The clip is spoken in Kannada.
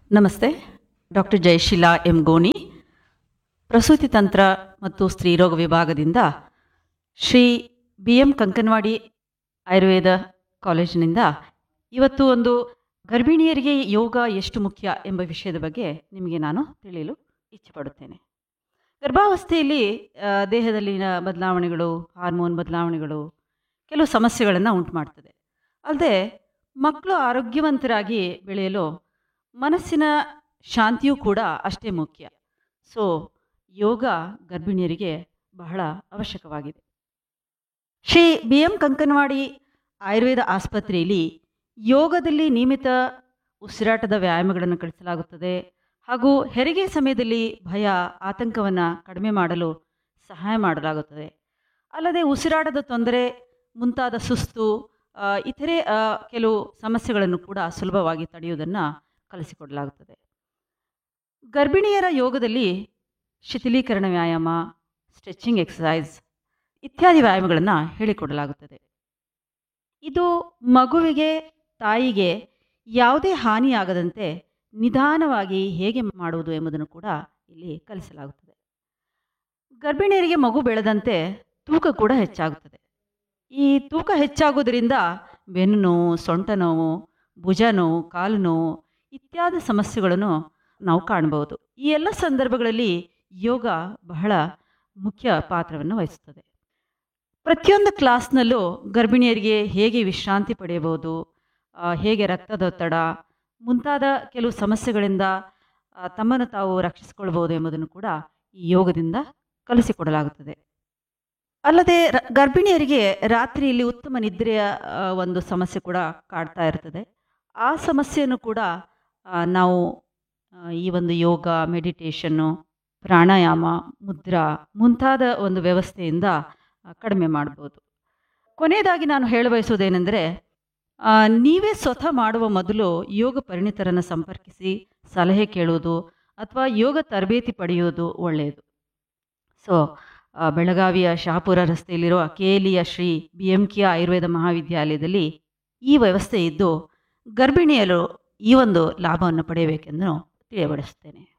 ನಮಸ್ತೆ ಡಾಕ್ಟರ್ ಜಯಶೀಲಾ ಎಂ ಗೋಣಿ ಪ್ರಸೂತಿ ತಂತ್ರ ಮತ್ತು ಸ್ತ್ರೀರೋಗ ವಿಭಾಗದಿಂದ ಶ್ರೀ ಬಿ ಎಂ ಕಂಕನವಾಡಿ ಆಯುರ್ವೇದ ಕಾಲೇಜಿನಿಂದ ಇವತ್ತು ಒಂದು ಗರ್ಭಿಣಿಯರಿಗೆ ಯೋಗ ಎಷ್ಟು ಮುಖ್ಯ ಎಂಬ ವಿಷಯದ ಬಗ್ಗೆ ನಿಮಗೆ ನಾನು ತಿಳಿಯಲು ಇಚ್ಛೆಪಡುತ್ತೇನೆ ಗರ್ಭಾವಸ್ಥೆಯಲ್ಲಿ ಆ, ದೇಹದಲ್ಲಿನ ಬದಲಾವಣೆಗಳು ಹಾರ್ಮೋನ್ ಬದಲಾವಣೆಗಳು ಕೆಲವು ಸಮಸ್ಯೆಗಳನ್ನು ಉಂಟು ಮಾಡ್ತದೆ ಅಲ್ಲದೆ ಮಕ್ಕಳು ಆರೋಗ್ಯವಂತರಾಗಿ ಬೆಳೆಯಲು ಮನಸ್ಸಿನ ಶಾಂತಿಯೂ ಕೂಡ ಅಷ್ಟೇ ಮುಖ್ಯ ಸೊ ಯೋಗ ಗರ್ಭಿಣಿಯರಿಗೆ ಬಹಳ ಅವಶ್ಯಕವಾಗಿದೆ ಶ್ರೀ ಬಿ ಎಂ ಕಂಕನವಾಡಿ ಆಯುರ್ವೇದ ಆಸ್ಪತ್ರೆಯಲ್ಲಿ ಯೋಗದಲ್ಲಿ ನಿಯಮಿತ ಉಸಿರಾಟದ ವ್ಯಾಯಾಮಗಳನ್ನು ಕಳಿಸಲಾಗುತ್ತದೆ ಹಾಗೂ ಹೆರಿಗೆ ಸಮಯದಲ್ಲಿ ಭಯ ಆತಂಕವನ್ನು ಕಡಿಮೆ ಮಾಡಲು ಸಹಾಯ ಮಾಡಲಾಗುತ್ತದೆ ಅಲ್ಲದೆ ಉಸಿರಾಟದ ತೊಂದರೆ ಮುಂತಾದ ಸುಸ್ತು ಆ, ಇತರೆ ಆ, ಕೆಲವು ಸಮಸ್ಯೆಗಳನ್ನು ಕೂಡ ಸುಲಭವಾಗಿ ತಡೆಯುವುದನ್ನು ಕಲಿಸಿಕೊಡಲಾಗುತ್ತದೆ ಗರ್ಭಿಣಿಯರ ಯೋಗದಲ್ಲಿ ಶಿಥಿಲೀಕರಣ ವ್ಯಾಯಾಮ ಸ್ಟ್ರೆಚಿಂಗ್ ಎಕ್ಸಸೈಸ್ ಇತ್ಯಾದಿ ವ್ಯಾಯಾಮಗಳನ್ನು ಹೇಳಿಕೊಡಲಾಗುತ್ತದೆ ಇದು ಮಗುವಿಗೆ ತಾಯಿಗೆ ಯಾವುದೇ ಹಾನಿಯಾಗದಂತೆ ನಿಧಾನವಾಗಿ ಹೇಗೆ ಮಾಡುವುದು ಎಂಬುದನ್ನು ಕೂಡ ಇಲ್ಲಿ ಕಲಿಸಲಾಗುತ್ತದೆ ಗರ್ಭಿಣಿಯರಿಗೆ ಮಗು ಬೆಳೆದಂತೆ ತೂಕ ಕೂಡ ಹೆಚ್ಚಾಗುತ್ತದೆ ಈ ತೂಕ ಹೆಚ್ಚಾಗೋದ್ರಿಂದ ಬೆನ್ನು ನೋವು ಸೊಂಟ ನೋವು ಭುಜ ನೋವು ಕಾಲು ನೋವು ಇತ್ಯಾದಿ ಸಮಸ್ಯೆಗಳನ್ನು ನಾವು ಕಾಣಬಹುದು ಈ ಎಲ್ಲ ಸಂದರ್ಭಗಳಲ್ಲಿ ಯೋಗ ಬಹಳ ಮುಖ್ಯ ಪಾತ್ರವನ್ನು ವಹಿಸುತ್ತದೆ ಪ್ರತಿಯೊಂದು ಕ್ಲಾಸ್ನಲ್ಲೂ ಗರ್ಭಿಣಿಯರಿಗೆ ಹೇಗೆ ವಿಶ್ರಾಂತಿ ಪಡೆಯಬಹುದು ಆ, ಹೇಗೆ ರಕ್ತದೊತ್ತಡ ಮುಂತಾದ ಕೆಲವು ಸಮಸ್ಯೆಗಳಿಂದ ಆ, ತಮ್ಮನ್ನು ತಾವು ರಕ್ಷಿಸಿಕೊಳ್ಬೋದು ಎಂಬುದನ್ನು ಕೂಡ ಈ ಯೋಗದಿಂದ ಕಲಿಸಿಕೊಡಲಾಗುತ್ತದೆ ಅಲ್ಲದೆ ರ- ಗರ್ಭಿಣಿಯರಿಗೆ ರಾತ್ರಿಯಲ್ಲಿ ಉತ್ತಮ ನಿದ್ರೆಯ ಆ, ಒಂದು ಸಮಸ್ಯೆ ಕೂಡ ಕಾಡ್ತಾ ಇರ್ತದೆ ಆ ಸಮಸ್ಯೆಯನ್ನು ಕೂಡ ಆ, ನಾವು ಆ, ಈ ಒಂದು ಯೋಗ ಮೆಡಿಟೇಷನ್ನು ಪ್ರಾಣಾಯಾಮ ಮುದ್ರಾ ಮುಂತಾದ ಒಂದು ವ್ಯವಸ್ಥೆಯಿಂದ ಆ, ಕಡಿಮೆ ಮಾಡ್ಬೋದು ಕೊನೆಯದಾಗಿ ನಾನು ಹೇಳ ಬಯಸುವುದೇನೆಂದರೆ ಆ, ನೀವೇ ಸ್ವತಃ ಮಾಡುವ ಮೊದಲು ಯೋಗ ಪರಿಣಿತರನ್ನು ಸಂಪರ್ಕಿಸಿ ಸಲಹೆ ಕೇಳುವುದು ಅಥವಾ ಯೋಗ ತರಬೇತಿ ಪಡೆಯುವುದು ಒಳ್ಳೆಯದು ಸೊ ಆ, ಬೆಳಗಾವಿಯ ಶಹಾಪುರ ರಸ್ತೆಯಲ್ಲಿರುವ ಕೇಲಿಯ Shri B M K Ayurveda ಮಹಾವಿದ್ಯಾಲಯದಲ್ಲಿ ಈ ವ್ಯವಸ್ಥೆ ಇದ್ದು ಗರ್ಭಿಣಿಯರು ಈ ಒಂದು ಲಾಭವನ್ನು ಪಡೆಯಬೇಕೆಂದು ತಿಳಿಯಬಡಿಸುತ್ತೇನೆ